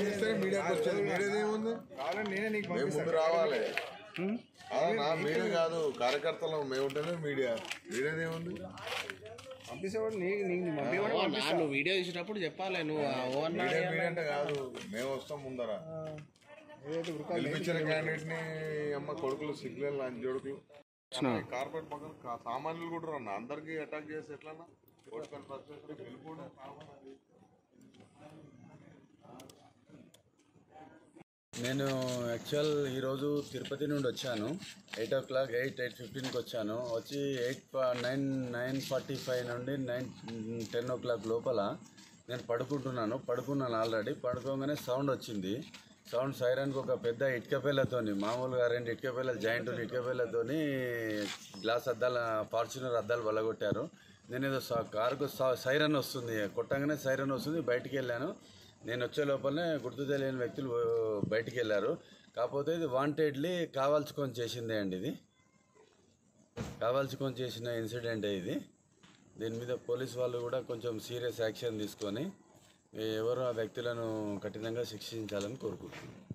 చేస్తే మీడియాకి వచ్చేది మీడియాది ఏముంది కావాలని నేనే నీకు మేము ముందు పంపిస్తాను రావాలి ఆ, నా మీడియా కాదు కార్యకర్తలు మేము ఉంటేనే మీడియా మీడియాది ఏముంది పంపిస్తాడు నీకు నీకు పంపించమని ఓ అన్నా, నువ్వు వీడియో తీసేటప్పుడు చెప్పాలి నువ్వు ఆ ఓ అన్నా మీడియా మీడియా అంటే కాదు మేము వస్తాం ముందర ఏదైతే ఉరకాలి గెలిపించిన క్యాండిడేట్ ని అమ్మ కొడుకులు సిగ్నల్ లాంటి జోడుకులు కార్పొరేట్ పక్కన కా- సామాన్యులు కూడా రన్న అందరికి అటాక్ చేసి ఎట్లన్నా ఓటుకొని ఫస్ట్ గెలుపుడు నేను యాక్చువల్ ఈరోజు తిరుపతి నుండి వచ్చాను eight o'clock eight eight ఫిఫ్టీన్కి వచ్చాను వచ్చి eight nine nine forty five నుండి నైన్ టెన్ ఓ క్లాక్ లోపల నేను పడుకుంటున్నాను పడుకున్నాను ఆల్రెడీ పడుకోగానే సౌండ్ వచ్చింది సౌండ్ సైరన్కి ఒక పెద్ద ఇటుక పిల్లతోని మామూలుగా రెండు ఇటుక పిల్లలు జాయింట్ ఉన్న ఇటుక పిల్లతోని గ్లాస్ అద్దాల ఫార్చునర్ అద్దాలు వలగొట్టారు నేను ఏదో సా- కారుకు సా- సైరన్ వస్తుంది కొట్టంగానే సైరన్ వస్తుంది బయటికి వెళ్ళాను నేను వచ్చే లోపలనే గుర్తు తెలియని వ్యక్తులు బయటికి వెళ్ళారు కాకపోతే ఇది వాంటెడ్లీ కావాల్చుకొని చేసిందే అండి ఇది కావాల్చుకొని చేసిన ఇన్సిడెంట్ ఇది దీని మీద పోలీస్ వాళ్ళు కూడా కొంచెం సీరియస్ యాక్షన్ తీసుకొని ఎవరు ఆ వ్యక్తులను కఠినంగా శిక్షించాలని కోరుకుంటున్నాను